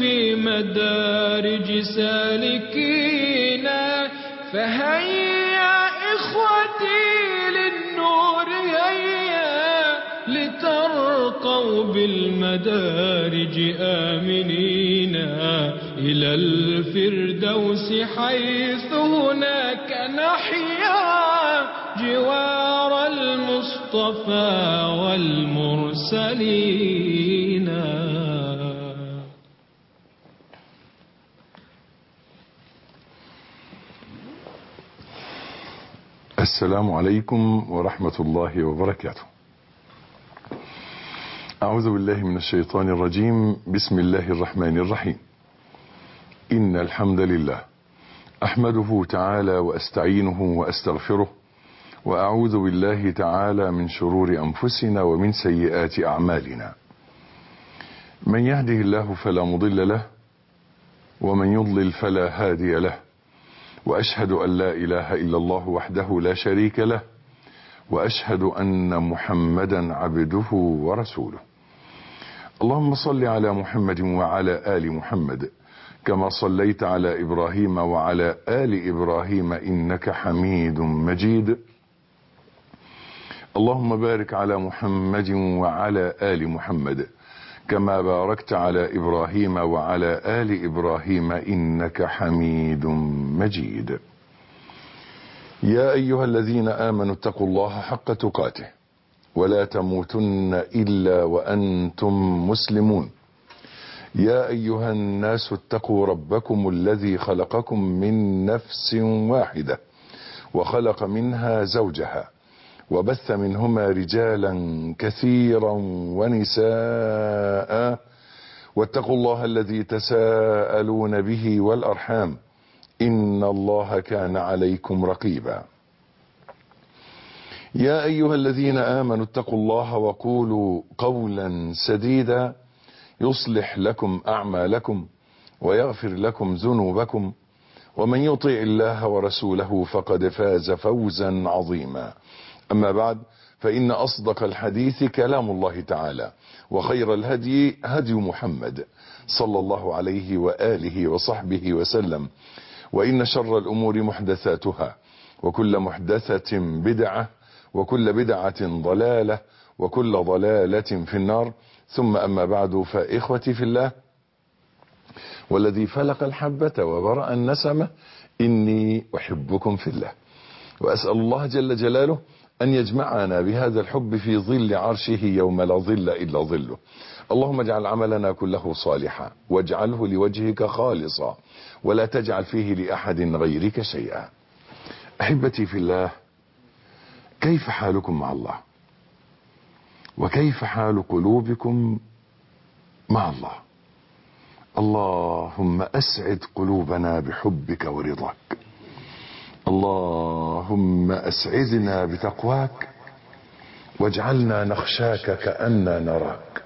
في مدارج سالكينا فهيا إخوتي للنور هيا لترقوا بالمدارج آمنين إلى الفردوس حيث هناك نحيا جوار المصطفى والمرسلين السلام عليكم ورحمة الله وبركاته أعوذ بالله من الشيطان الرجيم بسم الله الرحمن الرحيم إن الحمد لله أحمده تعالى وأستعينه وأستغفره وأعوذ بالله تعالى من شرور أنفسنا ومن سيئات أعمالنا من يهده الله فلا مضل له ومن يضلل فلا هادي له وأشهد أن لا إله إلا الله وحده لا شريك له وأشهد أن محمدا عبده ورسوله اللهم صل على محمد وعلى آل محمد كما صليت على إبراهيم وعلى آل إبراهيم إنك حميد مجيد اللهم بارك على محمد وعلى آل محمد كما باركت على إبراهيم وعلى آل إبراهيم إنك حميد مجيد يا أيها الذين آمنوا اتقوا الله حق تقاته ولا تموتن إلا وأنتم مسلمون يا أيها الناس اتقوا ربكم الذي خلقكم من نفس واحدة وخلق منها زوجها وبث منهما رجالا كثيرا ونساء واتقوا الله الذي تساءلون به والأرحام إن الله كان عليكم رقيبا يا أيها الذين آمنوا اتقوا الله وقولوا قولا سديدا يصلح لكم أعمالكم ويغفر لكم ذنوبكم ومن يطع الله ورسوله فقد فاز فوزا عظيما أما بعد فإن أصدق الحديث كلام الله تعالى وخير الهدي هدي محمد صلى الله عليه وآله وصحبه وسلم وإن شر الأمور محدثاتها وكل محدثة بدعة وكل بدعة ضلالة وكل ضلالة في النار ثم أما بعد فإخوتي في الله والذي فلق الحبة وبرأ النسمة إني أحبكم في الله وأسأل الله جل جلاله أن يجمعنا بهذا الحب في ظل عرشه يوم لا ظل إلا ظله اللهم اجعل عملنا كله صالحا واجعله لوجهك خالصا ولا تجعل فيه لأحد غيرك شيئا أحبتي في الله كيف حالكم مع الله وكيف حال قلوبكم مع الله اللهم أسعد قلوبنا بحبك ورضاك اللهم أسعدنا بتقواك واجعلنا نخشاك كأننا نراك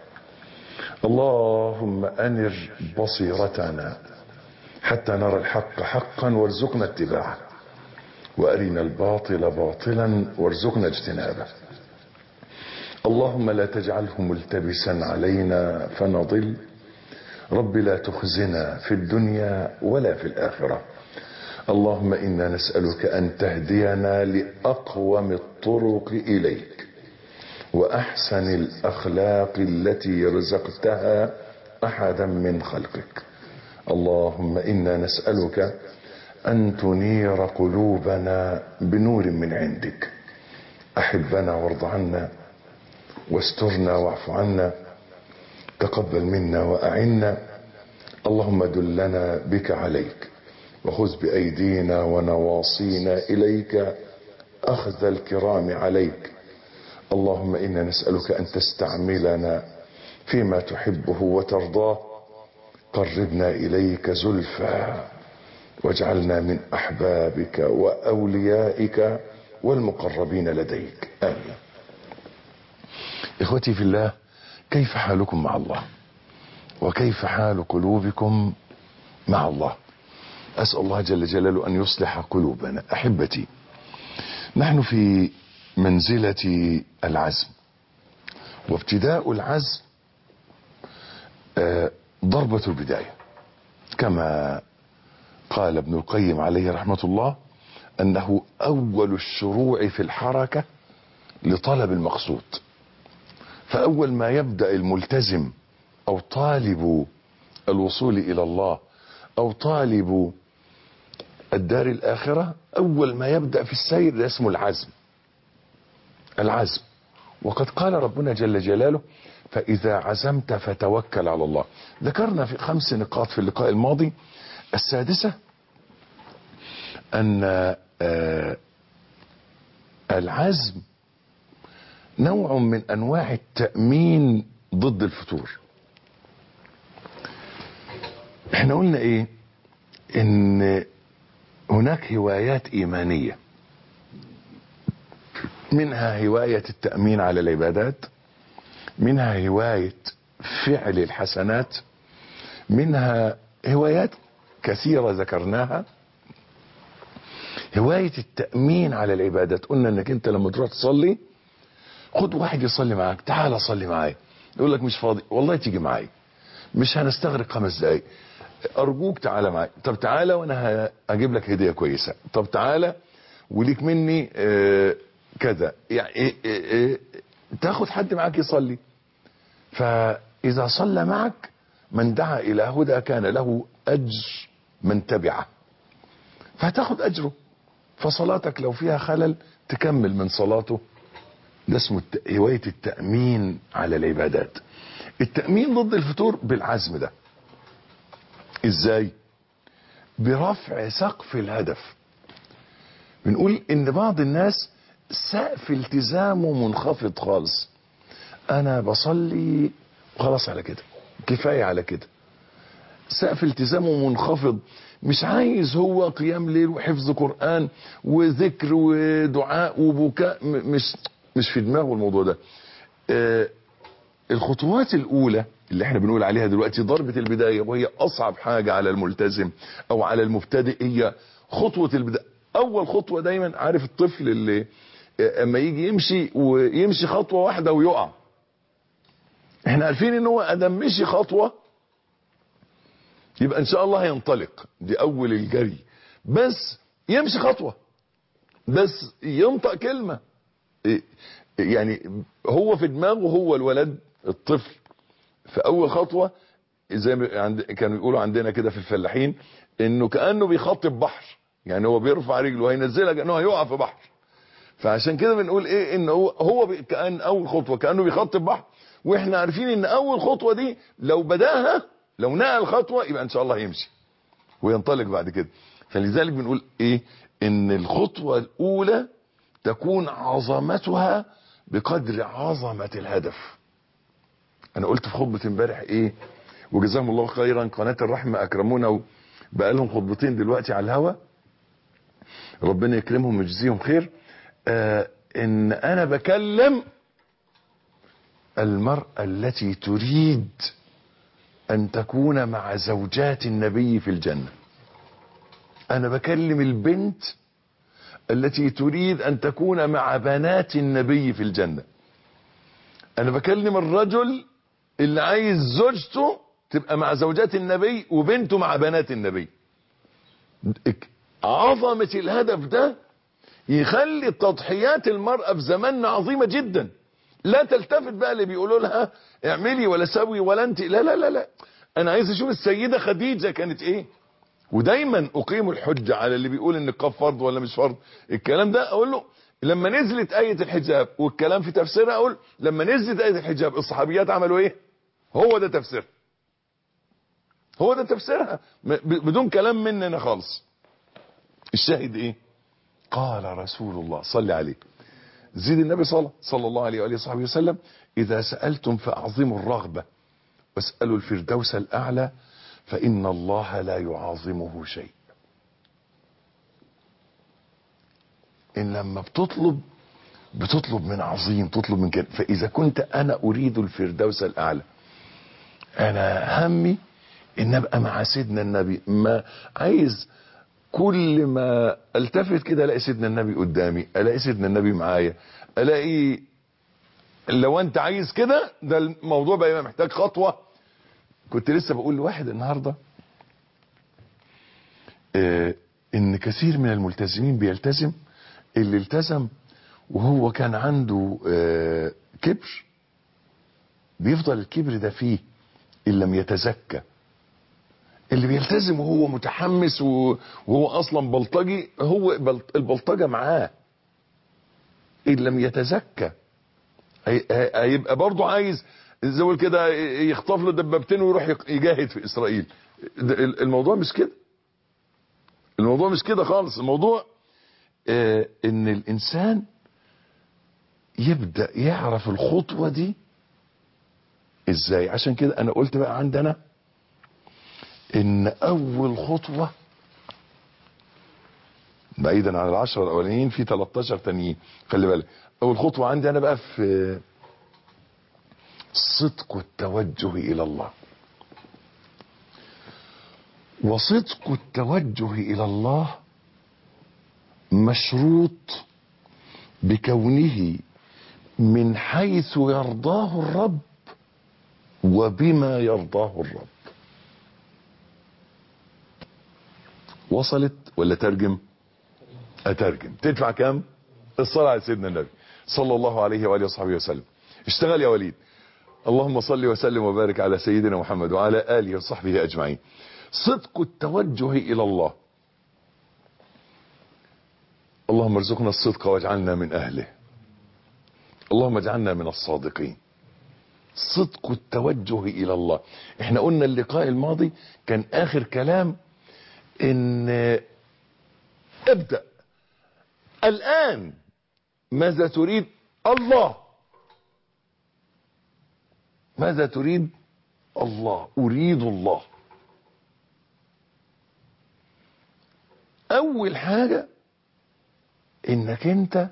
اللهم أنر بصيرتنا حتى نرى الحق حقا وارزقنا اتباعه وأرنا الباطل باطلا وارزقنا اجتنابه اللهم لا تجعله ملتبسا علينا فنضل رب لا تخزنا في الدنيا ولا في الآخرة اللهم إنا نسألك أن تهدينا لأقوم الطرق إليك وأحسن الأخلاق التي رزقتها أحدا من خلقك اللهم إنا نسألك أن تنير قلوبنا بنور من عندك أحبنا وارض عنا واسترنا واعف عنا تقبل منا وأعنا اللهم دلنا بك عليك وخذ بأيدينا ونواصينا إليك أخذ الكرام عليك اللهم إنا نسألك أن تستعملنا فيما تحبه وترضاه قربنا إليك زلفى واجعلنا من أحبابك وأوليائك والمقربين لديك آمين إخوتي في الله كيف حالكم مع الله وكيف حال قلوبكم مع الله أسأل الله جل جلاله أن يصلح قلوبنا أحبتي نحن في منزلة العزم وابتداء العزم ضربة البداية كما قال ابن القيم عليه رحمة الله أنه أول الشروع في الحركة لطلب المقصود فأول ما يبدأ الملتزم أو طالب الوصول إلى الله أو طالب الدار الآخرة أول ما يبدأ في السير ده اسمه العزم العزم وقد قال ربنا جل جلاله فإذا عزمت فتوكل على الله ذكرنا في خمس نقاط في اللقاء الماضي السادسة أن آه العزم نوع من أنواع التأمين ضد الفتور احنا قلنا ايه ان هناك هوايات ايمانية منها هواية التأمين على العبادات منها هواية فعل الحسنات منها هوايات كثيرة ذكرناها هواية التأمين على العبادات قلنا انك انت لما تروح تصلي خد واحد يصلي معاك تعال صلي معايا يقول لك مش فاضي والله تيجي معايا مش هنستغرق خمس دقايق ارجوك تعالى معايا طب تعالى وانا هجيب لك هديه كويسه طب تعالى وليك مني آه كذا يعني إيه إيه إيه تاخد حد معاك يصلي فاذا صلى معك من دعا الى هدى كان له اجر من تبعه فهتاخد اجره فصلاتك لو فيها خلل تكمل من صلاته ده اسمه هوايه التامين على العبادات التامين ضد الفتور بالعزم ده ازاي برفع سقف الهدف بنقول ان بعض الناس سقف التزامه منخفض خالص انا بصلي خلاص على كده كفاية على كده سقف التزامه منخفض مش عايز هو قيام ليل وحفظ قرآن وذكر ودعاء وبكاء مش مش في دماغه الموضوع ده آه الخطوات الاولى اللي احنا بنقول عليها دلوقتي ضربة البداية وهي اصعب حاجة على الملتزم او على المبتدئ هي خطوة البداية اول خطوة دايما عارف الطفل اللي اما يجي يمشي ويمشي خطوة واحدة ويقع احنا عارفين ان هو ادم مشي خطوة يبقى ان شاء الله هينطلق دي اول الجري بس يمشي خطوة بس ينطق كلمة يعني هو في دماغه هو الولد الطفل في اول خطوة زي ما عند كانوا يقولوا عندنا كده في الفلاحين انه كانه بيخاطب بحر يعني هو بيرفع رجله وهينزلها كانه هيقع في بحر فعشان كده بنقول ايه ان هو هو كان اول خطوه كانه بيخاطب بحر واحنا عارفين ان اول خطوه دي لو بداها لو نقل خطوه يبقى ان شاء الله يمشي وينطلق بعد كده فلذلك بنقول ايه ان الخطوه الاولى تكون عظمتها بقدر عظمه الهدف انا قلت في خطبه امبارح ايه وجزاهم الله خيرا قناه الرحمه اكرمونا بقى لهم خطبتين دلوقتي على الهوا ربنا يكرمهم ويجزيهم خير آه ان انا بكلم المرأة التي تريد ان تكون مع زوجات النبي في الجنة انا بكلم البنت التي تريد ان تكون مع بنات النبي في الجنة انا بكلم الرجل اللي عايز زوجته تبقى مع زوجات النبي وبنته مع بنات النبي عظمة الهدف ده يخلي تضحيات المرأة في زماننا عظيمة جدا لا تلتفت بقى اللي بيقولوا لها اعملي ولا سوي ولا انت لا لا لا لا انا عايز اشوف السيدة خديجة كانت ايه ودايما اقيم الحجة على اللي بيقول ان النقاب فرض ولا مش فرض الكلام ده اقول له لما نزلت آية الحجاب والكلام في تفسيرها اقول لما نزلت آية الحجاب الصحابيات عملوا ايه هو ده تفسير هو ده تفسيرها بدون كلام مننا خالص الشاهد ايه قال رسول الله صلى عليه زيد النبي صلى صلى الله عليه وآله وصحبه وسلم إذا سألتم فأعظموا الرغبة واسألوا الفردوس الأعلى فإن الله لا يعظمه شيء إن لما بتطلب بتطلب من عظيم تطلب من كده فإذا كنت أنا أريد الفردوس الأعلى أنا همي إن أبقى مع سيدنا النبي ما عايز كل ما التفت كده الاقي سيدنا النبي قدامي الاقي سيدنا النبي معايا الاقي لو انت عايز كده ده الموضوع بقى محتاج خطوة كنت لسه بقول لواحد النهاردة آه ان كثير من الملتزمين بيلتزم اللي التزم وهو كان عنده آه كبر بيفضل الكبر ده فيه ان لم يتزكى اللي بيلتزم وهو متحمس وهو اصلا بلطجي هو البلطجه معاه ان لم يتزكى هيبقى برضه عايز زي كده يخطف له دبابتين ويروح يجاهد في اسرائيل الموضوع مش كده الموضوع مش كده خالص الموضوع آه ان الانسان يبدا يعرف الخطوه دي ازاي عشان كده انا قلت بقى عندنا ان اول خطوه بعيدا عن العشرة الاولانيين في 13 تانيين خلي بالك اول خطوة عندي انا بقى في صدق التوجه الى الله وصدق التوجه الى الله مشروط بكونه من حيث يرضاه الرب وبما يرضاه الرب وصلت ولا ترجم اترجم تدفع كام الصلاة على سيدنا النبي صلى الله عليه وآله وصحبه وسلم اشتغل يا وليد اللهم صل وسلم وبارك على سيدنا محمد وعلى آله وصحبه أجمعين صدق التوجه إلى الله اللهم ارزقنا الصدق واجعلنا من أهله اللهم اجعلنا من الصادقين صدق التوجه إلى الله احنا قلنا اللقاء الماضي كان آخر كلام ان ابدأ الآن ماذا تريد الله ماذا تريد الله أريد الله أول حاجة إنك أنت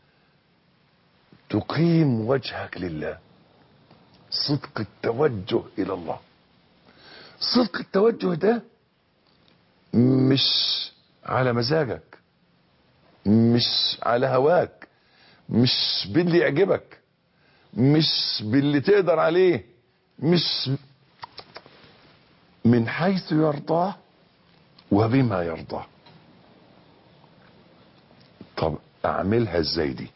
تقيم وجهك لله صدق التوجه إلى الله صدق التوجه ده مش على مزاجك مش على هواك مش باللي يعجبك مش باللي تقدر عليه مش من حيث يرضاه وبما يرضاه طب اعملها ازاي دي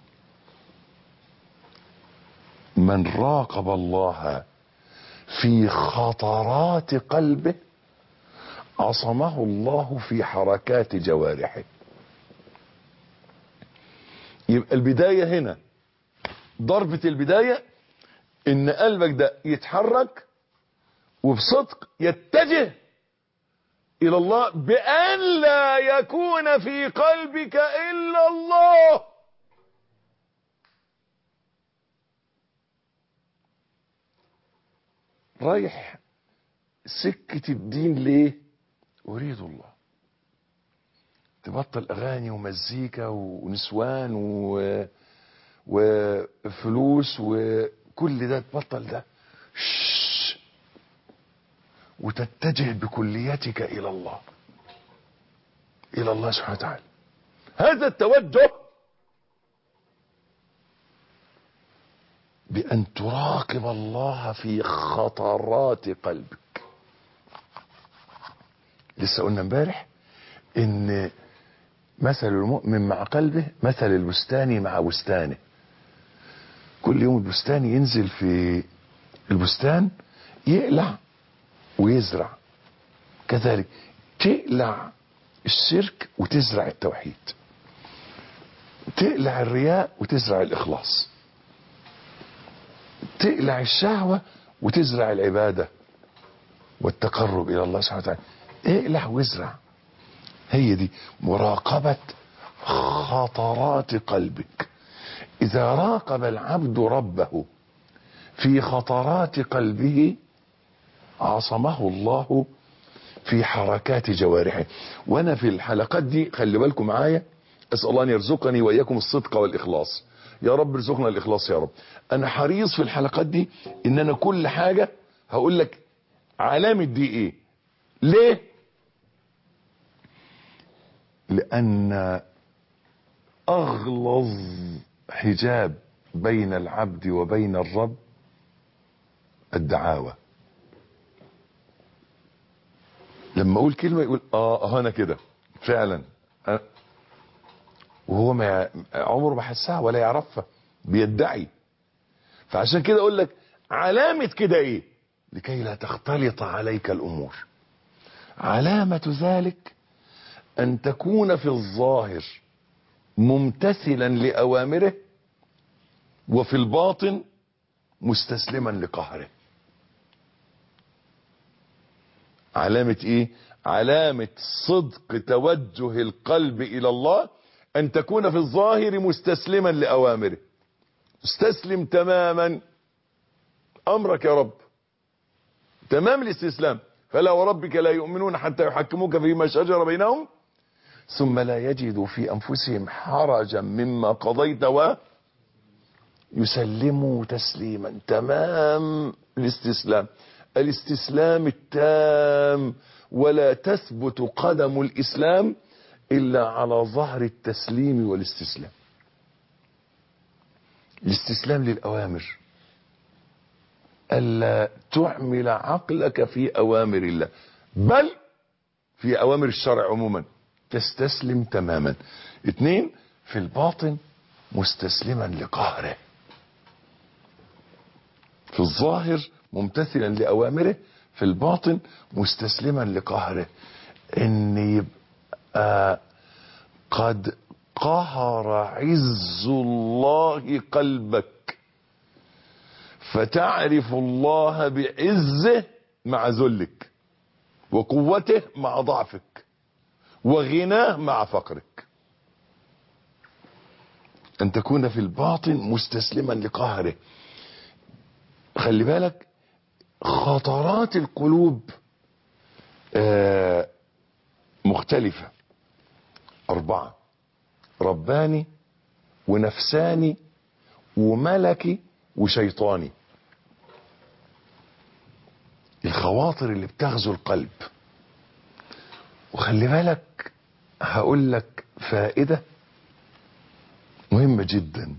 من راقب الله في خطرات قلبه عصمه الله في حركات جوارحه يبقى البداية هنا ضربة البداية ان قلبك ده يتحرك وبصدق يتجه الى الله بان لا يكون في قلبك الا الله رايح سكة الدين ليه اريد الله تبطل اغاني ومزيكا ونسوان و... وفلوس وكل ده تبطل ده شش. وتتجه بكليتك الى الله الى الله سبحانه وتعالى هذا التوجه بان تراقب الله في خطرات قلبك لسه قلنا امبارح ان مثل المؤمن مع قلبه مثل البستان مع بستانه كل يوم البستان ينزل في البستان يقلع ويزرع كذلك تقلع الشرك وتزرع التوحيد تقلع الرياء وتزرع الإخلاص تقلع الشهوة وتزرع العبادة والتقرب إلى الله سبحانه وتعالى اقلع وازرع هي دي مراقبة خطرات قلبك إذا راقب العبد ربه في خطرات قلبه عصمه الله في حركات جوارحه وانا في الحلقات دي خلي بالكم معايا اسال الله ان يرزقني واياكم الصدق والاخلاص يا رب ارزقنا الاخلاص يا رب انا حريص في الحلقات دي ان انا كل حاجه هقول لك علامه دي ايه ليه لان اغلظ حجاب بين العبد وبين الرب الدعاوى لما اقول كلمه يقول اه اه انا كده فعلا أنا وهو ما عمره ما حسها ولا يعرفها بيدعي فعشان كده اقول لك علامه كده ايه لكي لا تختلط عليك الامور علامه ذلك ان تكون في الظاهر ممتثلا لاوامره وفي الباطن مستسلما لقهره علامة ايه علامة صدق توجه القلب الى الله ان تكون في الظاهر مستسلما لاوامره مستسلم تماما امرك يا رب تمام الاستسلام فلا وربك لا يؤمنون حتى يحكموك فيما شجر بينهم ثم لا يجدوا في انفسهم حرجا مما قضيت و يسلموا تسليما تمام الاستسلام الاستسلام التام ولا تثبت قدم الاسلام الا على ظهر التسليم والاستسلام الاستسلام للاوامر الا تعمل عقلك في اوامر الله بل في اوامر الشرع عموما تستسلم تماما اثنين في الباطن مستسلما لقهره في الظاهر ممتثلا لأوامره في الباطن مستسلما لقهره ان يبقى قد قهر عز الله قلبك فتعرف الله بعزه مع ذلك وقوته مع ضعفك وغناه مع فقرك ان تكون في الباطن مستسلما لقهره خلي بالك خطرات القلوب آه مختلفة أربعة رباني ونفساني وملكي وشيطاني الخواطر اللي بتغزو القلب وخلي بالك هقول لك فائدة مهمة جدا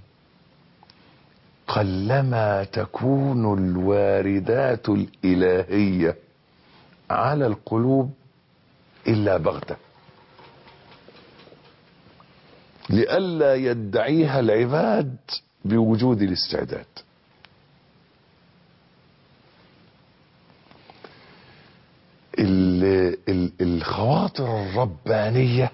قلما تكون الواردات الإلهية على القلوب إلا بغتة لئلا يدعيها العباد بوجود الاستعداد ال- ال- الخواطر الربانيه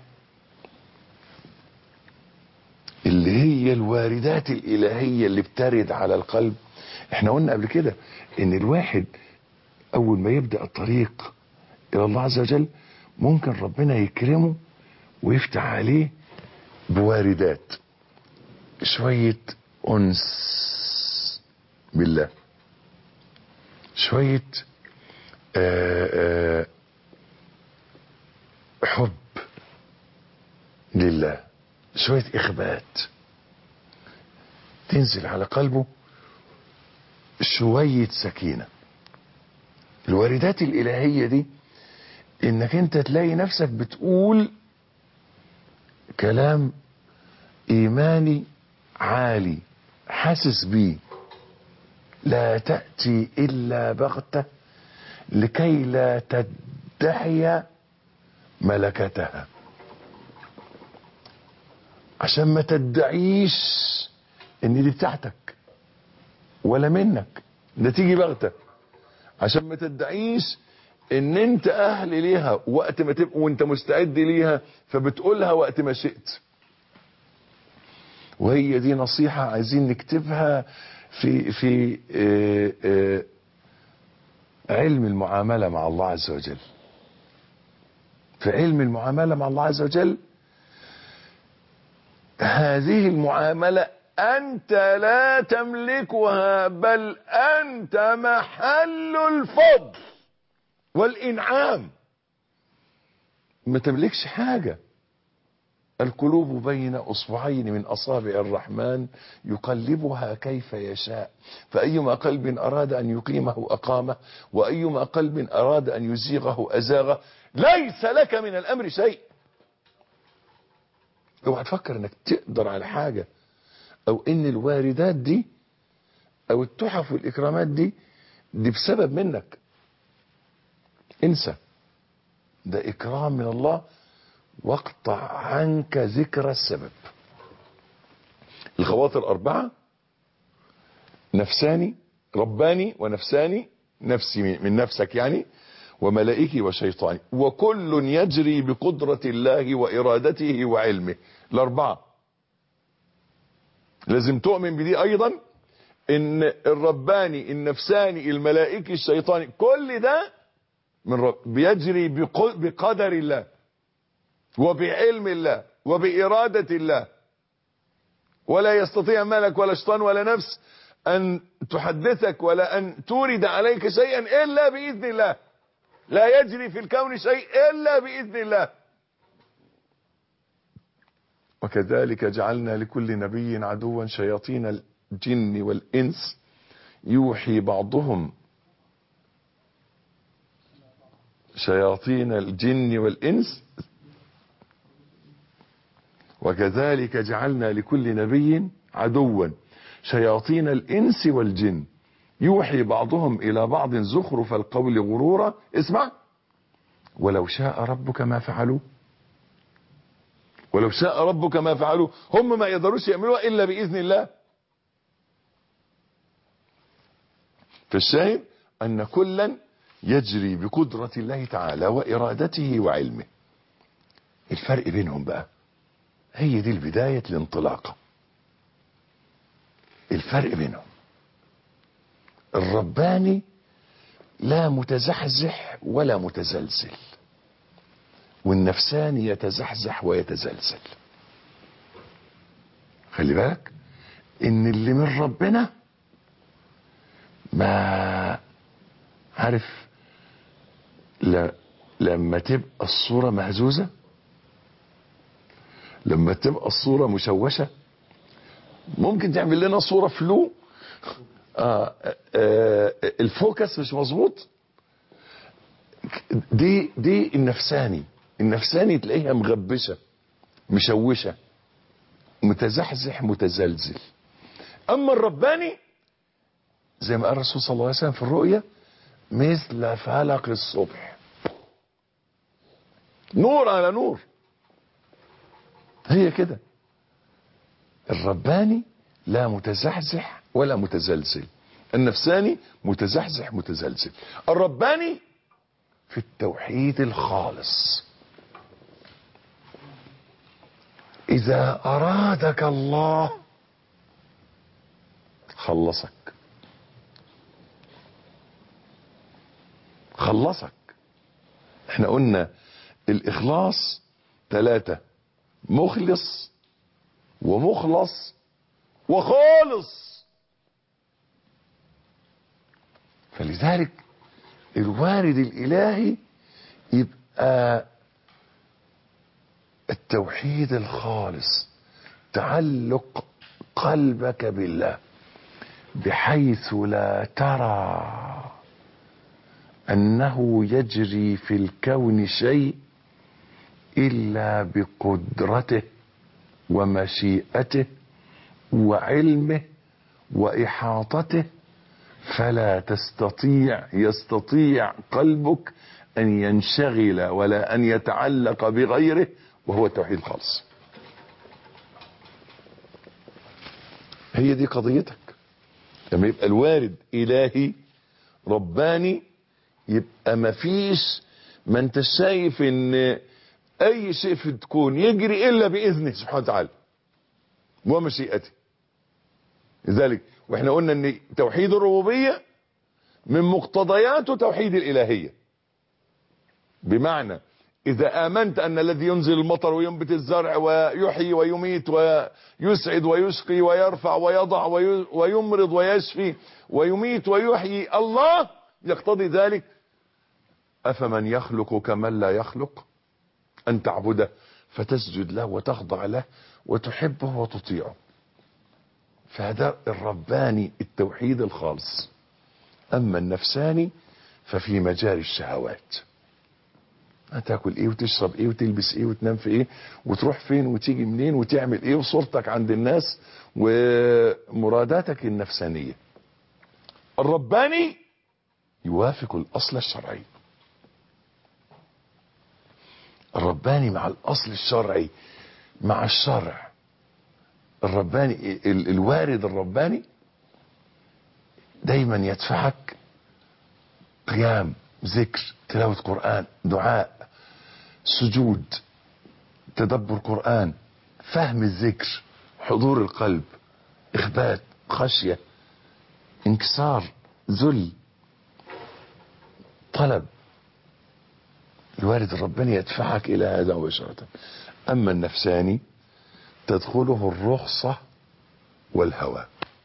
اللي هي الواردات الإلهية اللي بترد على القلب احنا قلنا قبل كده ان الواحد اول ما يبدأ الطريق الى الله عز وجل ممكن ربنا يكرمه ويفتح عليه بواردات شوية انس بالله شوية آآ آآ حب لله شوية إخبات تنزل على قلبه شوية سكينة الواردات الإلهية دي إنك أنت تلاقي نفسك بتقول كلام إيماني عالي حاسس بيه لا تأتي إلا بغتة لكي لا تدعي ملكتها عشان ما تدعيش ان دي بتاعتك ولا منك ده تيجي بغتة عشان ما تدعيش ان انت اهل ليها وقت ما تبقى وانت مستعد ليها فبتقولها وقت ما شئت وهي دي نصيحة عايزين نكتبها في في آه، آه، علم المعاملة مع الله عز وجل في علم المعاملة مع الله عز وجل هذه المعاملة أنت لا تملكها بل أنت محل الفضل والإنعام ما تملكش حاجة القلوب بين أصبعين من أصابع الرحمن يقلبها كيف يشاء فأيما قلب أراد أن يقيمه أقامه وأيما قلب أراد أن يزيغه أزاغه ليس لك من الأمر شيء اوعى تفكر انك تقدر على حاجة او ان الواردات دي او التحف والاكرامات دي دي بسبب منك انسى ده إكرام من الله واقطع عنك ذكر السبب الخواطر أربعة نفساني رباني ونفساني نفسي من نفسك يعني وملائكي وشيطاني وكل يجري بقدرة الله وإرادته وعلمه الأربعة لازم تؤمن بدي أيضا إن الرباني النفساني الملائكي الشيطاني كل ده من رب بيجري بقدر الله وبعلم الله وبإرادة الله ولا يستطيع ملك ولا شيطان ولا نفس أن تحدثك ولا أن تورد عليك شيئا إلا بإذن الله لا يجري في الكون شيء إلا بإذن الله وكذلك جعلنا لكل نبي عدوا شياطين الجن والإنس يوحي بعضهم شياطين الجن والإنس وكذلك جعلنا لكل نبي عدوا شياطين الإنس والجن يوحي بعضهم إلى بعض زخرف القول غرورا اسمع ولو شاء ربك ما فعلوا ولو شاء ربك ما فعلوا هم ما يقدروش يعملوها إلا بإذن الله فالشاهد أن كلا يجري بقدرة الله تعالى وإرادته وعلمه الفرق بينهم بقى هي دي البداية الانطلاقة الفرق بينهم الرباني لا متزحزح ولا متزلزل والنفساني يتزحزح ويتزلزل خلي بالك ان اللي من ربنا ما عارف لا لما تبقى الصورة مهزوزة لما تبقى الصورة مشوشة ممكن تعمل لنا صورة فلو آه آه الفوكس مش مظبوط دي دي النفساني النفساني تلاقيها مغبشة مشوشة متزحزح متزلزل اما الرباني زي ما قال الرسول صلى الله عليه وسلم في الرؤيا مثل فلق الصبح نور على نور هي كده الرباني لا متزحزح ولا متزلزل النفساني متزحزح متزلزل الرباني في التوحيد الخالص اذا ارادك الله خلصك خلصك احنا قلنا الاخلاص ثلاثة مخلص ومخلص وخالص فلذلك الوارد الالهي يبقى التوحيد الخالص تعلق قلبك بالله بحيث لا ترى انه يجري في الكون شيء الا بقدرته ومشيئته وعلمه واحاطته فلا تستطيع يستطيع قلبك ان ينشغل ولا ان يتعلق بغيره وهو التوحيد الخالص هي دي قضيتك لما يبقى الوارد الهي رباني يبقى مفيش ما انت شايف ان اي شيء في الكون يجري الا باذنه سبحانه وتعالى ومشيئته لذلك واحنا قلنا ان توحيد الربوبيه من مقتضياته توحيد الالهيه بمعنى اذا امنت ان الذي ينزل المطر وينبت الزرع ويحيي ويميت ويسعد ويسقي ويرفع ويضع ويمرض ويشفي ويميت ويحيي الله يقتضي ذلك افمن يخلق كمن لا يخلق ان تعبده فتسجد له وتخضع له وتحبه وتطيعه فهذا الرباني التوحيد الخالص اما النفساني ففي مجال الشهوات هتاكل ايه وتشرب ايه وتلبس ايه وتنام في ايه وتروح فين وتيجي منين وتعمل ايه وصورتك عند الناس ومراداتك النفسانية الرباني يوافق الاصل الشرعي الرباني مع الاصل الشرعي مع الشرع الرباني ال الوارد الرباني دايما يدفعك قيام ذكر تلاوة قرآن دعاء سجود تدبر قرآن فهم الذكر حضور القلب إخبات خشية انكسار ذل طلب الوارد الرباني يدفعك إلى هذا مباشرة أما النفساني تدخله الرخصة والهوى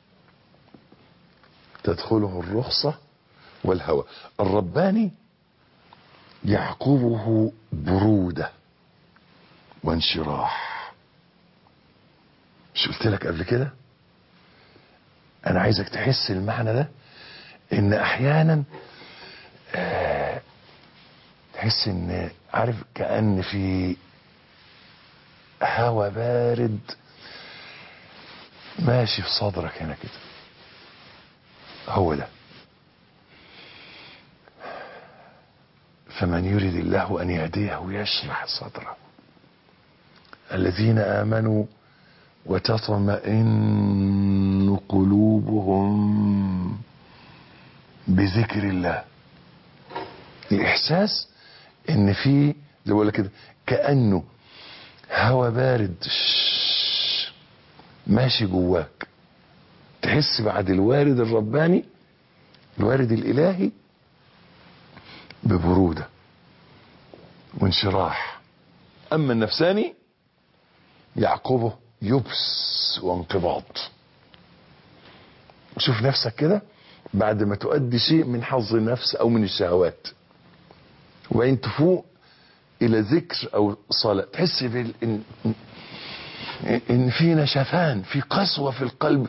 تدخله الرخصة والهوى الرباني يعقبه برودة وانشراح مش قلت لك قبل كده انا عايزك تحس المعنى ده ان احيانا آه تحس ان عارف كأن في هوا بارد ماشي في صدرك هنا كده هو ده فمن يريد الله ان يهديه يشرح صدره الذين امنوا وتطمئن قلوبهم بذكر الله الاحساس ان في زي ما بقول كده كانه هوا بارد شش ماشي جواك تحس بعد الوارد الرباني الوارد الالهي ببروده وانشراح اما النفساني يعقبه يبس وانقباض شوف نفسك كده بعد ما تؤدي شيء من حظ النفس او من الشهوات وبعدين تفوق الى ذكر او صلاة تحس بال... إن... ان في نشفان في قسوة في القلب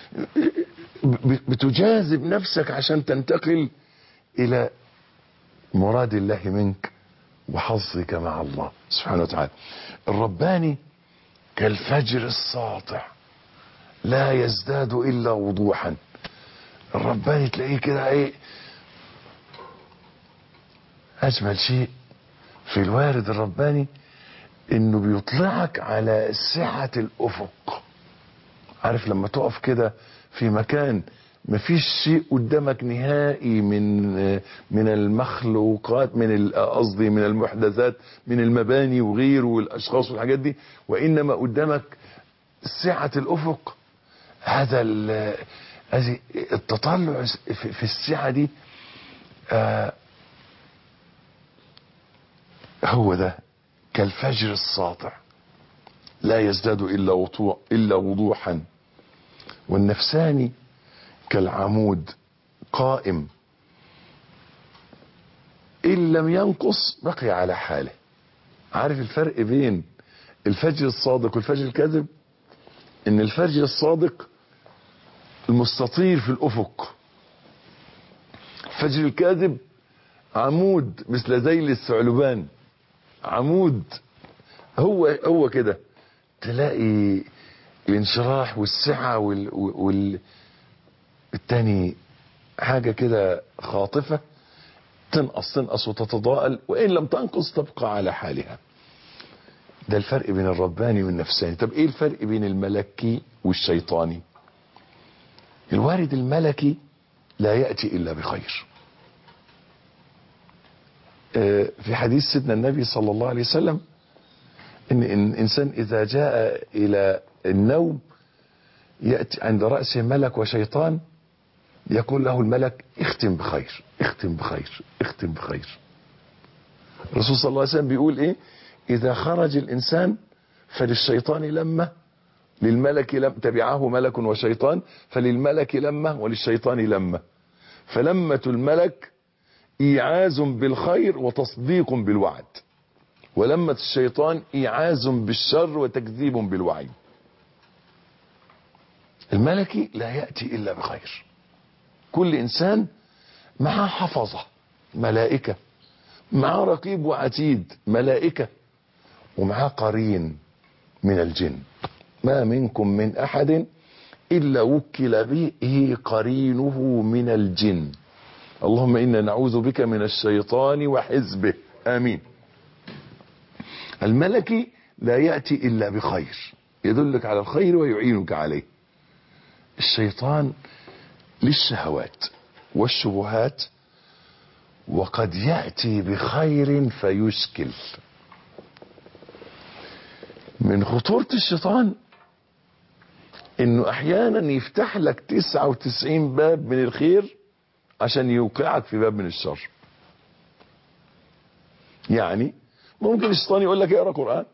بتجاذب نفسك عشان تنتقل الى مراد الله منك وحظك مع الله سبحانه وتعالى الرباني كالفجر الساطع لا يزداد الا وضوحا الرباني تلاقيه كده ايه اجمل شيء في الوارد الرباني انه بيطلعك على سعة الافق عارف لما تقف كده في مكان مفيش شيء قدامك نهائي من من المخلوقات من قصدي من المحدثات من المباني وغيره والاشخاص والحاجات دي وانما قدامك سعة الافق هذا هذه التطلع في السعة دي آه هو ده كالفجر الساطع لا يزداد الا وضوح الا وضوحا والنفساني كالعمود قائم ان لم ينقص بقي على حاله عارف الفرق بين الفجر الصادق والفجر الكاذب ان الفجر الصادق المستطير في الافق الفجر الكاذب عمود مثل ذيل الثعلبان عمود هو هو كده تلاقي الانشراح والسعة وال, وال التاني حاجة كده خاطفة تنقص تنقص وتتضاءل وإن لم تنقص تبقى على حالها ده الفرق بين الرباني والنفساني طب ايه الفرق بين الملكي والشيطاني الوارد الملكي لا يأتي إلا بخير في حديث سيدنا النبي صلى الله عليه وسلم ان الانسان اذا جاء الى النوم ياتي عند راسه ملك وشيطان يقول له الملك اختم بخير اختم بخير اختم بخير الرسول صلى الله عليه وسلم بيقول ايه اذا خرج الانسان فللشيطان لمه للملك لم تبعه ملك وشيطان فللملك لمه وللشيطان لمه فلمه الملك إيعاز بالخير وتصديق بالوعد ولمة الشيطان إيعاز بالشر وتكذيب بالوعي الملكي لا يأتي إلا بخير كل إنسان معه حفظة ملائكة معه رقيب وعتيد ملائكة ومعه قرين من الجن ما منكم من أحد إلا وكل به قرينه من الجن اللهم إنا نعوذ بك من الشيطان وحزبه آمين الملكي لا يأتي إلا بخير يدلك على الخير ويعينك عليه الشيطان للشهوات والشبهات وقد يأتي بخير فيشكل من خطورة الشيطان انه احيانا يفتح لك 99 باب من الخير عشان يوقعك في باب من الشر يعني ممكن الشيطان يقول لك اقرا قران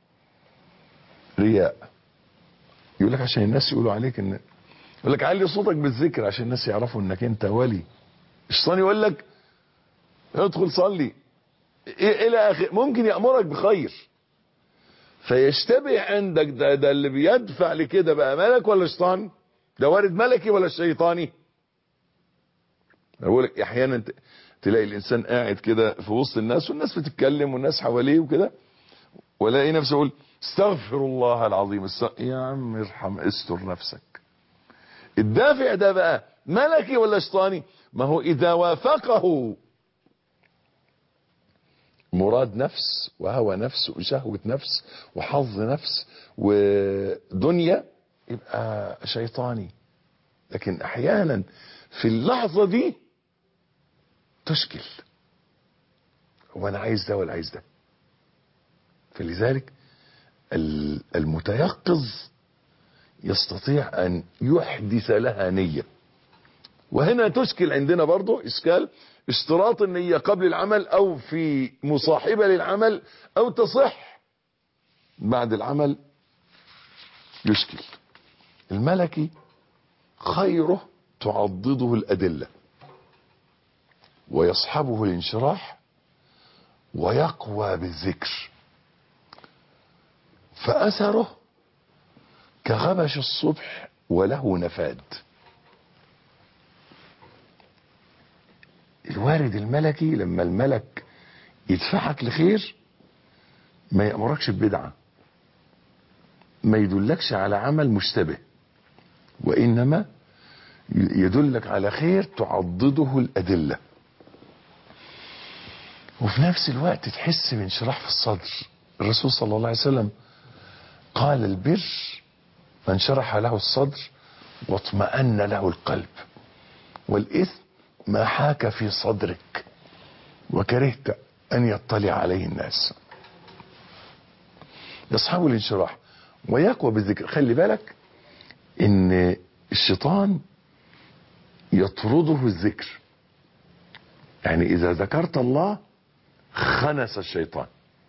رياء يقول لك عشان الناس يقولوا عليك ان يقول لك علي صوتك بالذكر عشان الناس يعرفوا انك انت ولي الشيطان يقول لك ادخل صلي إيه الى اخر ممكن يامرك بخير فيشتبه عندك ده ده اللي بيدفع لكده بقى ملك ولا شيطان ده وارد ملكي ولا شيطاني بقول لك احيانا ت- تلاقي الانسان قاعد كده في وسط الناس والناس بتتكلم والناس حواليه وكده ولاقي نفسه يقول استغفر الله العظيم است- يا عم ارحم استر نفسك الدافع ده بقى ملكي ولا شيطاني ما هو اذا وافقه مراد نفس وهوى نفس وشهوة نفس وحظ نفس ودنيا يبقى شيطاني لكن احيانا في اللحظة دي تشكل هو انا عايز ده ولا عايز ده فلذلك ال- المتيقظ يستطيع ان يحدث لها نية وهنا تشكل عندنا برضو اشكال اشتراط النية قبل العمل او في مصاحبة للعمل او تصح بعد العمل يشكل الملكي خيره تعضده الادلة ويصحبه الانشراح ويقوى بالذكر فاثره كغبش الصبح وله نفاد الوارد الملكي لما الملك يدفعك لخير ما يأمركش ببدعة ما يدلكش على عمل مشتبه وإنما يدلك على خير تعضده الأدلة وفي نفس الوقت تحس بانشراح في الصدر الرسول صلى الله عليه وسلم قال البر من شرح له الصدر واطمأن له القلب والإثم ما حاك في صدرك وكرهت أن يطلع عليه الناس يصحب الانشراح ويقوى بالذكر خلي بالك ان الشيطان يطرده الذكر يعني اذا ذكرت الله خنس الشيطان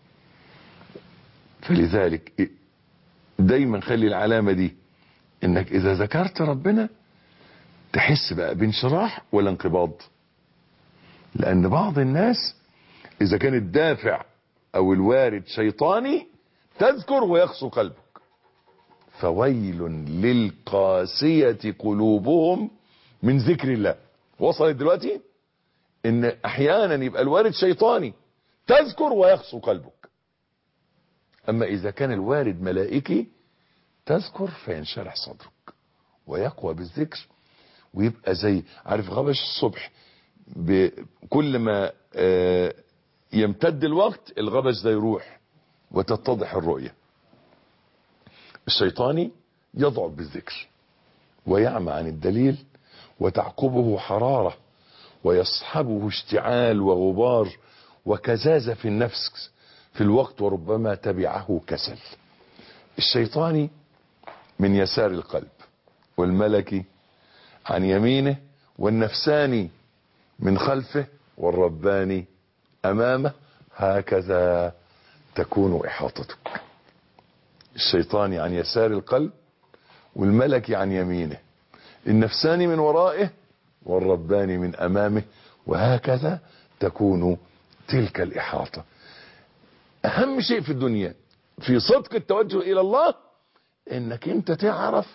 فلذلك دايما خلي العلامة دي انك اذا ذكرت ربنا تحس بقى بانشراح ولا انقباض لان بعض الناس اذا كان الدافع او الوارد شيطاني تذكر ويقسو قلبك فويل للقاسية قلوبهم من ذكر الله وصلت دلوقتي ان احيانا يبقى الوارد شيطاني تذكر ويقسو قلبك اما اذا كان الوارد ملائكي تذكر فينشرح صدرك ويقوى بالذكر ويبقى زي عارف غبش الصبح كل ما آه يمتد الوقت الغبش ده يروح وتتضح الرؤية الشيطاني يضعف بالذكر ويعمى عن الدليل وتعقبه حرارة ويصحبه اشتعال وغبار وكزازة في النفس في الوقت وربما تبعه كسل الشيطاني من يسار القلب والملكي عن يمينه والنفساني من خلفه والرباني امامه هكذا تكون احاطتك الشيطاني عن يسار القلب والملكي عن يمينه النفساني من ورائه والرباني من امامه وهكذا تكون تلك الاحاطه اهم شيء في الدنيا في صدق التوجه الى الله انك انت تعرف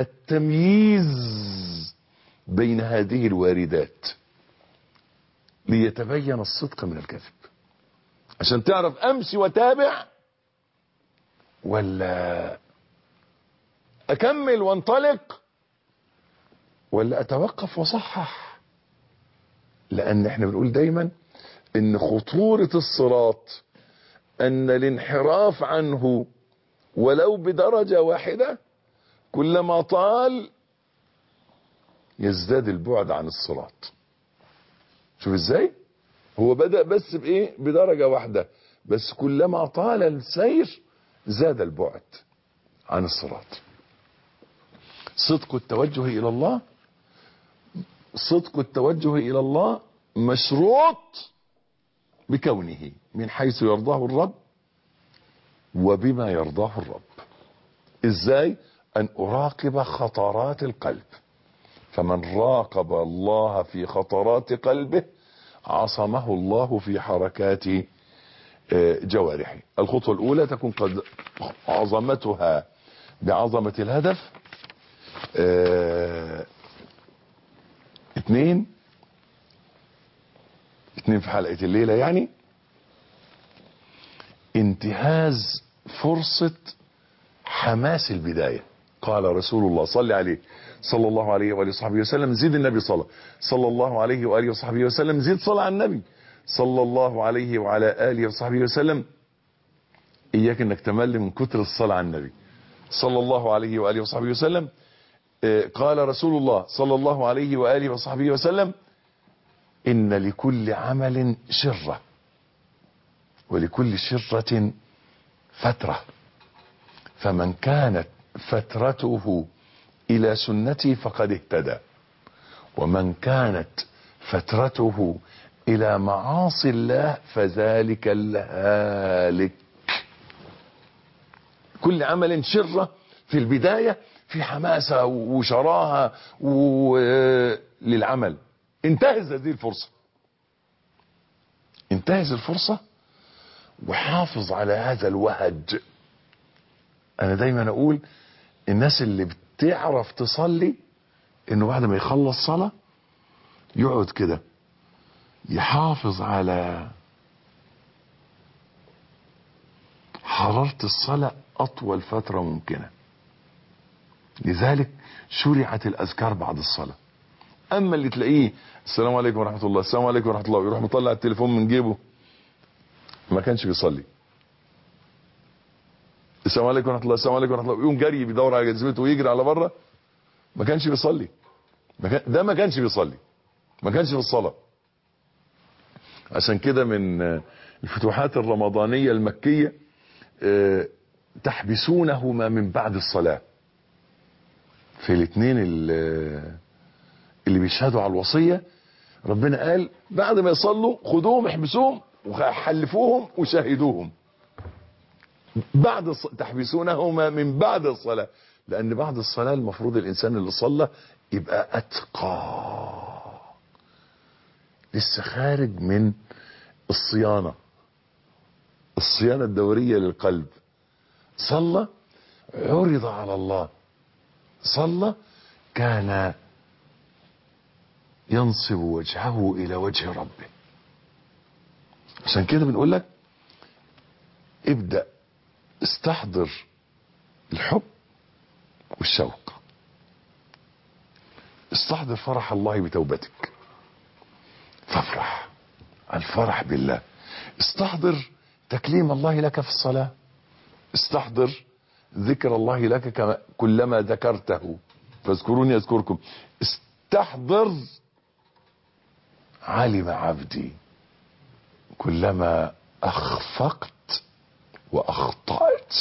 التمييز بين هذه الواردات ليتبين الصدق من الكذب عشان تعرف امشي وتابع ولا اكمل وانطلق ولا اتوقف وصحح لان احنا بنقول دايما ان خطورة الصراط أن الانحراف عنه ولو بدرجة واحدة كلما طال يزداد البعد عن الصراط شوف ازاي هو بدأ بس بايه بدرجة واحدة بس كلما طال السير زاد البعد عن الصراط صدق التوجه الى الله صدق التوجه الى الله مشروط بكونه من حيث يرضاه الرب وبما يرضاه الرب ازاي ان اراقب خطرات القلب فمن راقب الله في خطرات قلبه عصمه الله في حركات جوارحه الخطوة الاولى تكون قد عظمتها بعظمة الهدف اه اثنين اثنين في حلقة الليلة يعني انتهاز فرصة حماس البداية قال رسول الله صلى عليه صلى الله عليه وآله وصحبه وسلم زيد النبي صلى صلى الله عليه وآله وصحبه وسلم زيد صلى على النبي صلى الله عليه وعلى آله وصحبه وسلم إياك أنك تمل من كتر الصلاة على النبي صلى الله عليه وآله وصحبه وسلم قال رسول الله صلى الله عليه وآله وصحبه وسلم إن لكل عمل شرة ولكل شرة فترة فمن كانت فترته إلى سنتي فقد اهتدى ومن كانت فترته إلى معاصي الله فذلك الهالك كل عمل شرة في البداية في حماسة وشراهة للعمل انتهز هذه الفرصة انتهز الفرصة وحافظ على هذا الوهج انا دايما اقول الناس اللي بتعرف تصلي انه بعد ما يخلص صلاة يقعد كده يحافظ على حرارة الصلاة اطول فترة ممكنة لذلك شرعت الاذكار بعد الصلاة اما اللي تلاقيه السلام عليكم ورحمة الله السلام عليكم ورحمة الله ويروح مطلع التليفون من جيبه ما كانش بيصلي السلام عليكم ورحمه الله السلام عليكم ورحمه الله يقوم جري بيدور على جزمته ويجري على بره ما كانش بيصلي ما كان ده ما كانش بيصلي ما كانش في الصلاه عشان كده من الفتوحات الرمضانيه المكيه تحبسونهما من بعد الصلاه في الاثنين اللي بيشهدوا على الوصيه ربنا قال بعد ما يصلوا خدوهم احبسوهم وحلفوهم وشاهدوهم بعد الص... تحبسونهما من بعد الصلاة لأن بعد الصلاة المفروض الإنسان اللي صلى يبقى أتقى لسه خارج من الصيانة الصيانة الدورية للقلب صلى عرض على الله صلى كان ينصب وجهه إلى وجه ربه عشان كده بنقول لك ابدأ استحضر الحب والشوق استحضر فرح الله بتوبتك فافرح الفرح بالله استحضر تكليم الله لك في الصلاة استحضر ذكر الله لك كما كلما ذكرته فاذكروني اذكركم استحضر علم عبدي كلما اخفقت واخطأت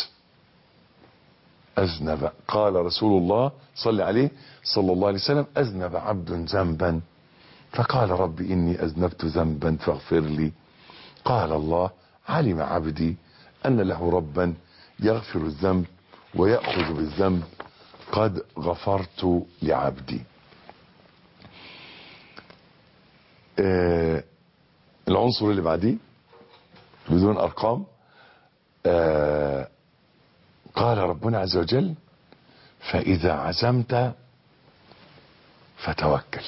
اذنب قال رسول الله صلى عليه صلى الله عليه وسلم اذنب عبد ذنبا فقال رب اني اذنبت ذنبا فاغفر لي قال الله علم عبدي ان له ربا يغفر الذنب ويأخذ بالذنب قد غفرت لعبدي آه العنصر اللي بعديه بدون ارقام آه قال ربنا عز وجل فاذا عزمت فتوكل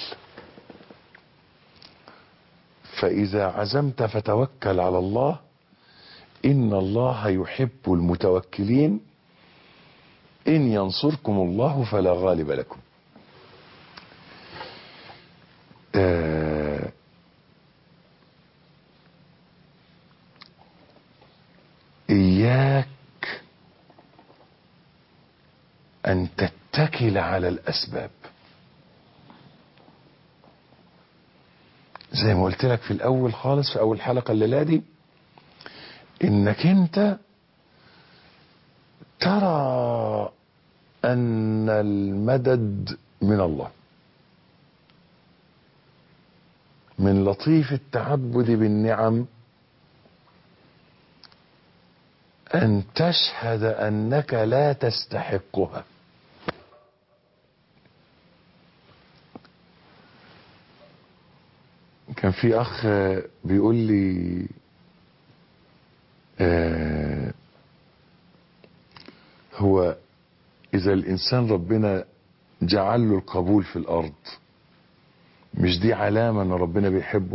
فاذا عزمت فتوكل على الله ان الله يحب المتوكلين ان ينصركم الله فلا غالب لكم آه إياك أن تتكل على الأسباب زي ما قلت لك في الأول خالص في أول حلقة الليلة دي إنك أنت ترى أن المدد من الله من لطيف التعبد بالنعم أن تشهد أنك لا تستحقها كان في أخ بيقول لي آه هو إذا الإنسان ربنا جعل له القبول في الأرض مش دي علامة أن ربنا بيحبه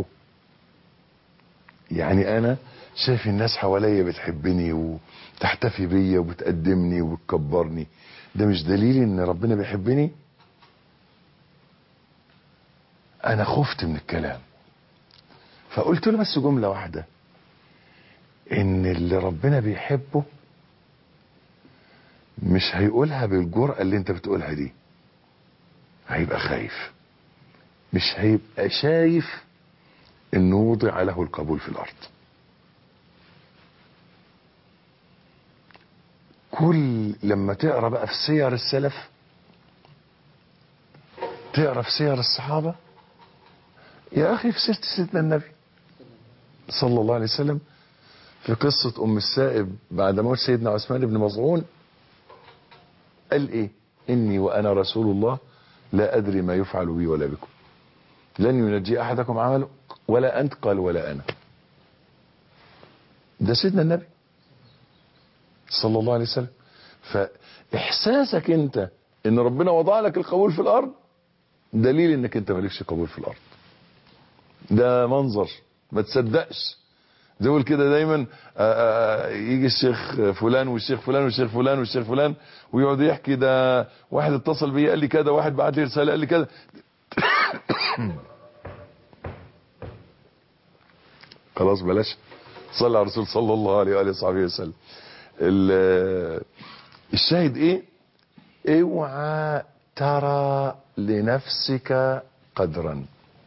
يعني أنا شايف الناس حواليا بتحبني وتحتفي بيا وبتقدمني وبتكبرني ده مش دليل ان ربنا بيحبني انا خفت من الكلام فقلت له بس جملة واحدة ان اللي ربنا بيحبه مش هيقولها بالجرأة اللي انت بتقولها دي هيبقى خايف مش هيبقى شايف انه وضع له القبول في الارض كل لما تقرا بقى في سير السلف تقرا في سير الصحابه يا اخي في سيره سيدنا النبي صلى الله عليه وسلم في قصه ام السائب بعد موت سيدنا عثمان بن مظعون قال ايه اني وانا رسول الله لا ادري ما يفعل بي ولا بكم لن ينجي احدكم عمله ولا انت قال ولا انا ده سيدنا النبي صلى الله عليه وسلم فاحساسك انت ان ربنا وضع لك القبول في الارض دليل انك انت مالكش قبول في الارض ده منظر ما تصدقش زي كده دايما آآ آآ يجي الشيخ فلان والشيخ فلان والشيخ فلان والشيخ فلان ويقعد يحكي ده واحد اتصل بيا قال لي كده واحد بعت لي رساله قال لي كده خلاص بلاش صلى على الرسول صلى الله عليه واله وصحبه وسلم الشاهد ايه اوعى ترى لنفسك قدرا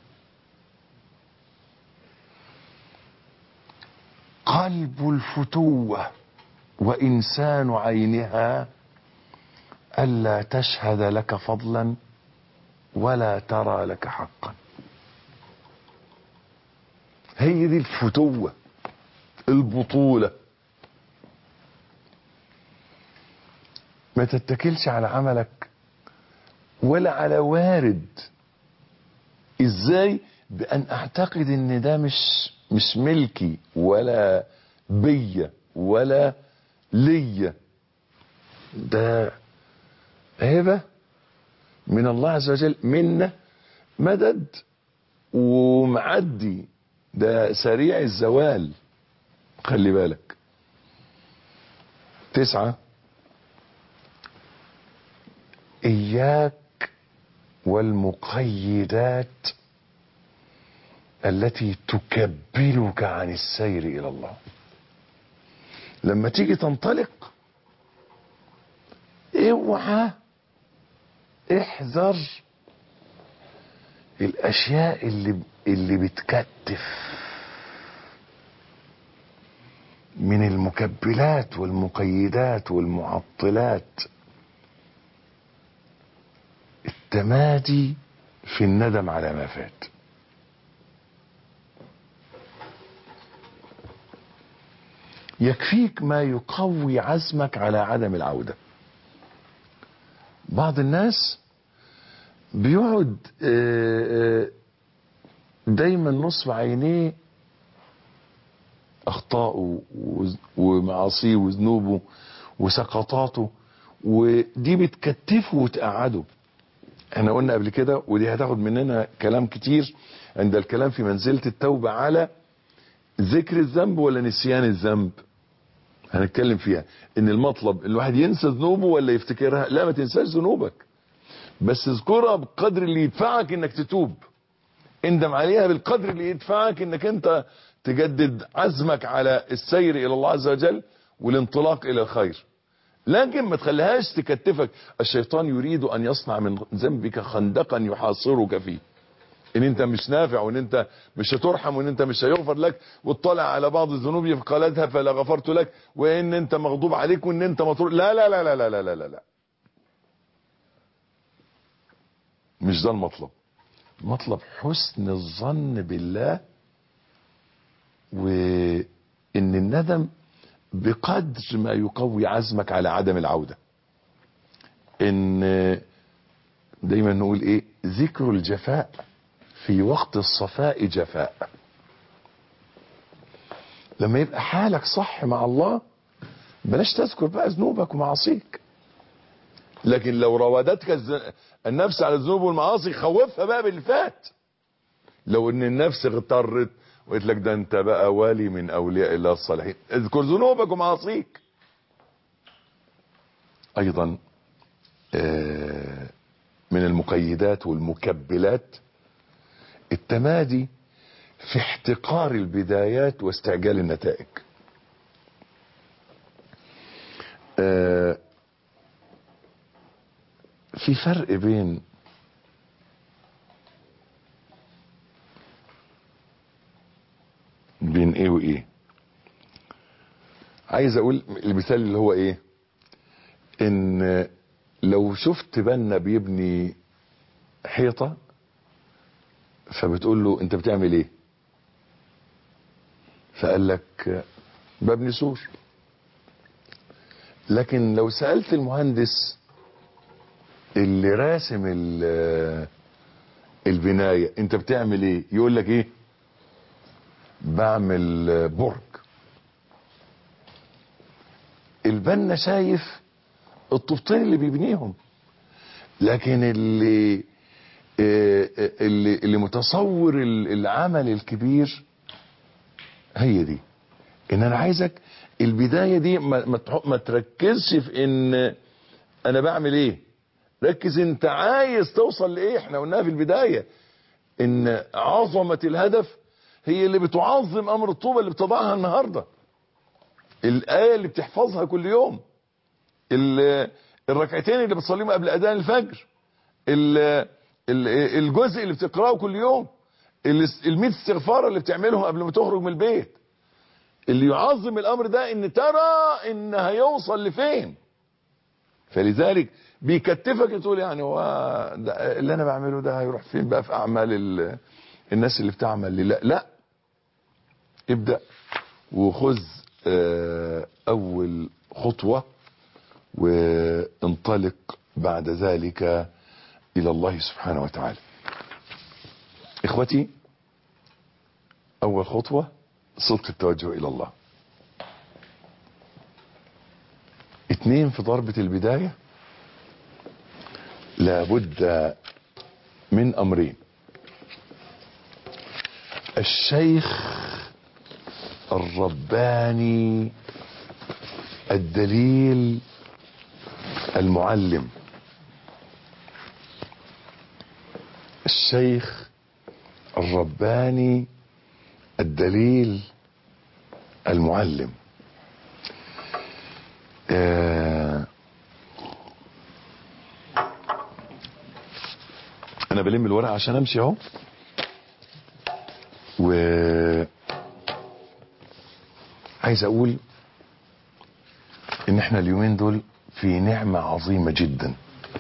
قلب الفتوة وإنسان عينها ألا تشهد لك فضلا ولا ترى لك حقا هي دي الفتوة البطولة ما تتكلش على عملك ولا على وارد ازاي بان اعتقد ان ده مش مش ملكي ولا بيا ولا ليا ده هبه من الله عز وجل منا مدد ومعدي ده سريع الزوال خلي بالك تسعة إياك والمقيدات التي تكبلك عن السير إلى الله لما تيجي تنطلق اوعى احذر الاشياء اللي اللي بتكتف من المكبلات والمقيدات والمعطلات التمادي في الندم على ما فات يكفيك ما يقوي عزمك على عدم العودة بعض الناس بيقعد دايما نصب عينيه اخطائه ومعاصيه وذنوبه وسقطاته ودي بتكتفه وتقعده احنا قلنا قبل كده ودي هتاخد مننا كلام كتير عند الكلام في منزلة التوبة على ذكر الذنب ولا نسيان الذنب هنتكلم فيها ان المطلب الواحد ينسى ذنوبه ولا يفتكرها لا ما تنساش ذنوبك بس اذكرها بالقدر اللي يدفعك انك تتوب اندم عليها بالقدر اللي يدفعك انك انت تجدد عزمك على السير الى الله عز وجل والانطلاق الى الخير لكن ما تخليهاش تكتفك الشيطان يريد ان يصنع من ذنبك خندقا يحاصرك فيه ان انت مش نافع وان انت مش هترحم وان انت مش هيغفر لك واطلع على بعض الذنوب فقال اذهب فلا غفرت لك وان انت مغضوب عليك وان انت مطرود لا لا لا لا لا لا لا لا, لا. مش ده المطلب مطلب حسن الظن بالله وان الندم بقدر ما يقوي عزمك على عدم العودة ان دايما نقول ايه ذكر الجفاء في وقت الصفاء جفاء لما يبقى حالك صح مع الله بلاش تذكر بقى ذنوبك ومعاصيك لكن لو راودتك الز- النفس على الذنوب والمعاصي خوفها بقى باللي فات لو ان النفس اغترت وقلت لك ده انت بقى والي من اولياء الله الصالحين اذكر ذنوبك ومعاصيك ايضا آه، من المقيدات والمكبلات التمادي في احتقار البدايات واستعجال النتائج آه، في فرق بين بين ايه وايه عايز اقول المثال اللي هو ايه ان لو شفت بنا بيبني حيطة فبتقول له انت بتعمل ايه فقال لك ببني سور لكن لو سألت المهندس اللي راسم ال- البناية انت بتعمل ايه يقول لك ايه بعمل برج البنا شايف الطوبتين اللي بيبنيهم لكن اللي آه، آه، اللي, اللي متصور ال- العمل الكبير هي دي ان انا عايزك البداية دي ما, ما, تح- ما تركزش في ان انا بعمل ايه ركز انت عايز توصل لايه احنا قلناها في البداية ان عظمة الهدف هي اللي بتعظم امر الطوبة اللي بتضعها النهاردة الآية اللي بتحفظها كل يوم ال- الركعتين اللي بتصليهم قبل أذان الفجر ال- ال- الجزء اللي بتقراه كل يوم ال- الميت استغفار اللي بتعملهم قبل ما تخرج من البيت اللي يعظم الامر ده ان ترى ان هيوصل لفين فلذلك بيكتفك تقول يعني هو ده اللي انا بعمله ده هيروح فين بقى في اعمال ال- الناس اللي بتعمل لله لا ابدأ وخذ آه، اول خطوة وانطلق بعد ذلك الى الله سبحانه وتعالى اخوتي اول خطوة صدق التوجه الى الله اتنين في ضربة البداية لابد من امرين الشيخ الرباني الدليل المعلم الشيخ الرباني الدليل المعلم آه انا بلم الورق عشان امشي اهو و عايز اقول ان احنا اليومين دول في نعمة عظيمة جدا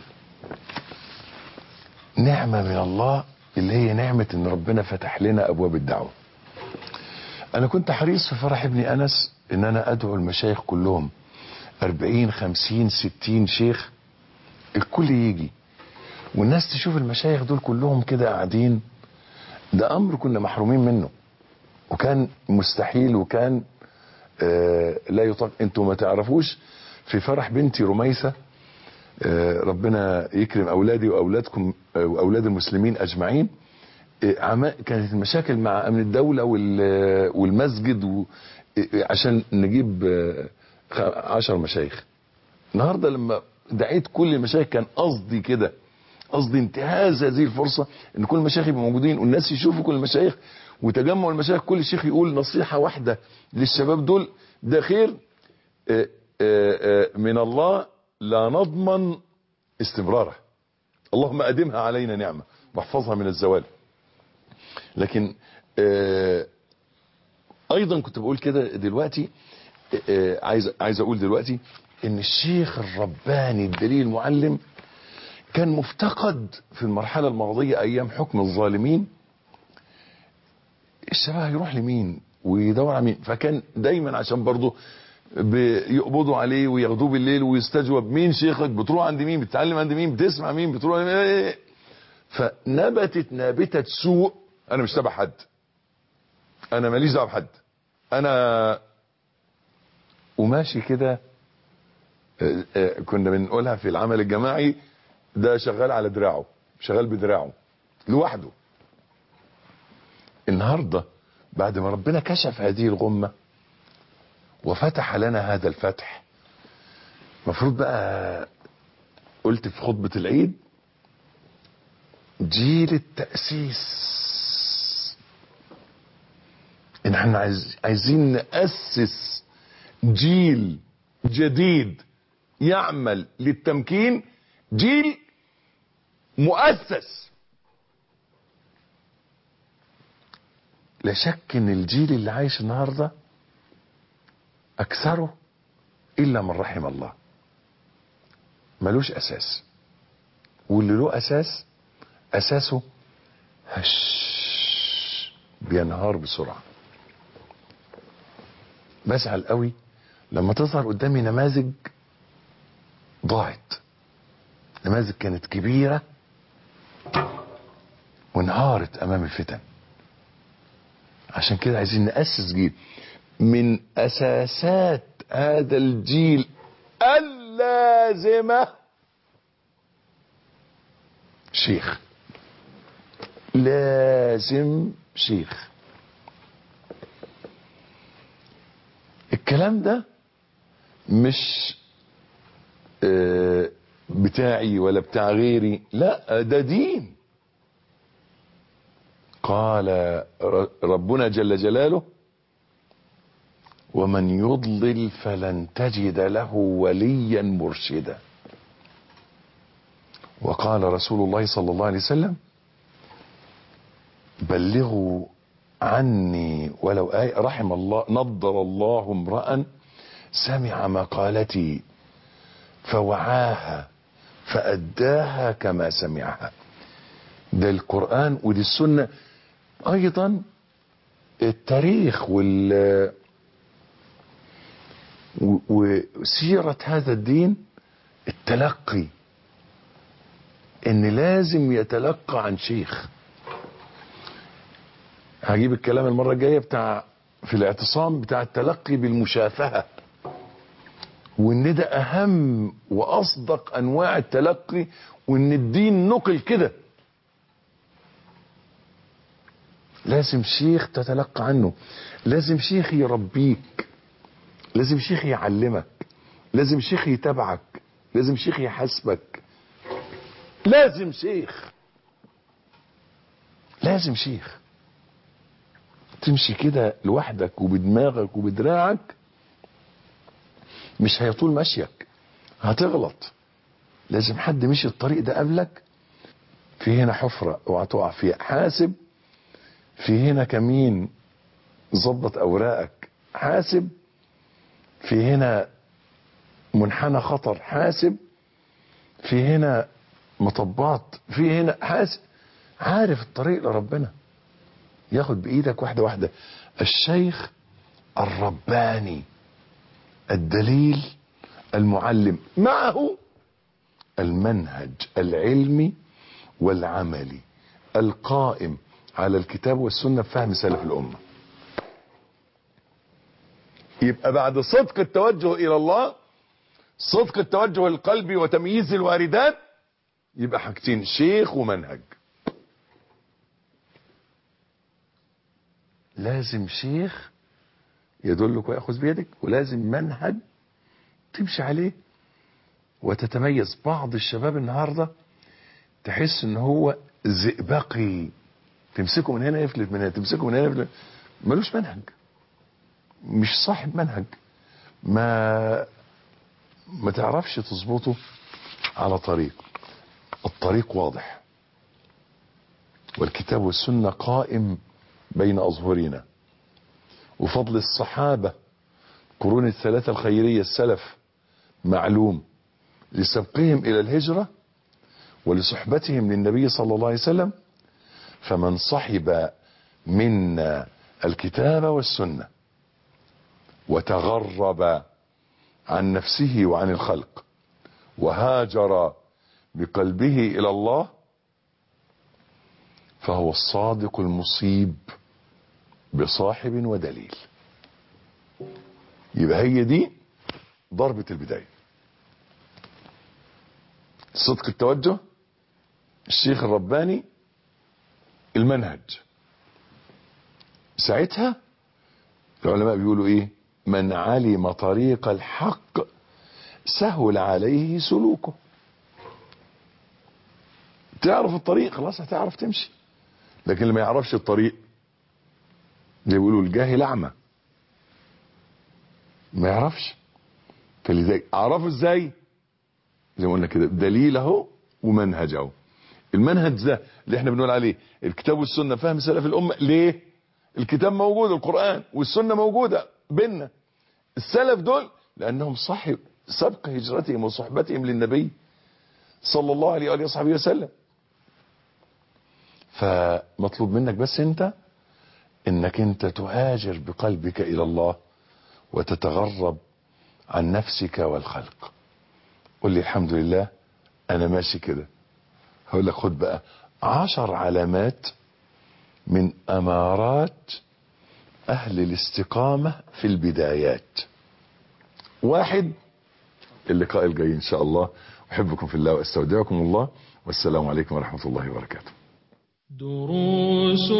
نعمة من الله اللي هي نعمة ان ربنا فتح لنا ابواب الدعوة انا كنت حريص في فرح ابني انس ان انا ادعو المشايخ كلهم اربعين خمسين ستين شيخ الكل يجي والناس تشوف المشايخ دول كلهم كده قاعدين ده امر كنا محرومين منه وكان مستحيل وكان آه لا يطاق انتوا ما تعرفوش في فرح بنتي رميسة آه ربنا يكرم اولادي واولادكم آه واولاد المسلمين اجمعين آه عما- كانت المشاكل مع امن الدولة وال- والمسجد و- آه، عشان نجيب آه، خ- عشر مشايخ النهاردة لما دعيت كل المشايخ كان قصدي كده قصدي انتهاز هذه الفرصة ان كل المشايخ يبقوا موجودين والناس يشوفوا كل المشايخ وتجمع المشايخ كل شيخ يقول نصيحة واحدة للشباب دول ده خير آه، آه، آه، من الله لا نضمن استمراره اللهم أدمها علينا نعمة واحفظها من الزوال لكن آه، ايضا كنت بقول كده دلوقتي آه، عايز عايز اقول دلوقتي ان الشيخ الرباني الدليل المعلم كان مفتقد في المرحلة الماضية ايام حكم الظالمين الشباب هيروح لمين ويدور على مين فكان دايما عشان برضه بيقبضوا عليه وياخدوه بالليل ويستجوب مين شيخك بتروح عند مين بتتعلم عند مين بتسمع مين بتروح عند فنبتت نابتة سوء انا مش تبع حد انا ماليش دعوه بحد انا وماشي كده آه، آه، كنا بنقولها في العمل الجماعي ده شغال على دراعه شغال بدراعه لوحده النهارده بعد ما ربنا كشف هذه الغمه وفتح لنا هذا الفتح المفروض بقى قلت في خطبه العيد جيل التاسيس ان احنا عايز عايزين نأسس جيل جديد يعمل للتمكين جيل مؤسس لا شك ان الجيل اللي عايش النهارده اكثره الا من رحم الله ملوش اساس واللي له اساس اساسه هش بينهار بسرعه بزعل قوي لما تظهر قدامي نماذج ضاعت نماذج كانت كبيرة وانهارت امام الفتن عشان كده عايزين نأسس جيل من اساسات هذا الجيل اللازمة شيخ لازم شيخ الكلام ده مش آه، بتاعي ولا بتاع غيري لا ده دين قال ر- ربنا جل جلاله ومن يضلل فلن تجد له وليا مرشدا وقال رسول الله صلى الله عليه وسلم بلغوا عني ولو آية رحم الله نضر الله امرأ سمع مقالتي فوعاها فأداها كما سمعها ده القرآن ودي السنة أيضا التاريخ وال و- وسيرة هذا الدين التلقي ان لازم يتلقى عن شيخ هجيب الكلام المرة الجاية بتاع في الاعتصام بتاع التلقي بالمشافهة وان ده اهم واصدق انواع التلقي وان الدين نقل كده لازم شيخ تتلقى عنه لازم شيخ يربيك لازم شيخ يعلمك لازم شيخ يتابعك لازم شيخ يحاسبك لازم شيخ لازم شيخ تمشي كده لوحدك وبدماغك وبدراعك مش هيطول مشيك هتغلط لازم حد مشي الطريق ده قبلك في هنا حفرة اوعى تقع فيها حاسب في هنا كمين ظبط اوراقك حاسب في هنا منحنى خطر حاسب في هنا مطبات في هنا حاسب عارف الطريق لربنا ياخد بايدك واحده واحده الشيخ الرباني الدليل المعلم معه المنهج العلمي والعملي القائم على الكتاب والسنه بفهم سلف الامه يبقى بعد صدق التوجه الى الله صدق التوجه القلبي وتمييز الواردات يبقى حاجتين شيخ ومنهج لازم شيخ يدلك ويأخذ بيدك ولازم منهج تمشي عليه وتتميز بعض الشباب النهارده تحس ان هو زئبقي تمسكه من هنا يفلت من هنا تمسكه من هنا يفلت ملوش منهج مش صاحب منهج ما ما تعرفش تظبطه على طريق الطريق واضح والكتاب والسنة قائم بين أظهرنا وفضل الصحابة قرون الثلاثة الخيرية السلف معلوم لسبقهم إلى الهجرة ولصحبتهم للنبي صلى الله عليه وسلم فمن صحب منا الكتاب والسنة وتغرب عن نفسه وعن الخلق وهاجر بقلبه إلى الله فهو الصادق المصيب بصاحب ودليل يبقى هي دي ضربة البداية صدق التوجه الشيخ الرباني المنهج ساعتها العلماء بيقولوا ايه من علم طريق الحق سهل عليه سلوكه تعرف الطريق خلاص هتعرف تمشي لكن اللي ما يعرفش الطريق زي بيقولوا الجاهل اعمى ما يعرفش فلذلك اعرفه ازاي زي ما قلنا كده دليل اهو ومنهج اهو المنهج ده اللي احنا بنقول عليه الكتاب والسنه فهم سلف الامه ليه الكتاب موجود القران والسنه موجوده بيننا السلف دول لانهم صاحب سبق هجرتهم وصحبتهم للنبي صلى الله عليه واله وصحبه وسلم فمطلوب منك بس انت انك انت تهاجر بقلبك الى الله وتتغرب عن نفسك والخلق قل لي الحمد لله انا ماشي كده هقول لك خد بقى عشر علامات من امارات اهل الاستقامة في البدايات واحد اللقاء الجاي ان شاء الله احبكم في الله واستودعكم الله والسلام عليكم ورحمة الله وبركاته دروس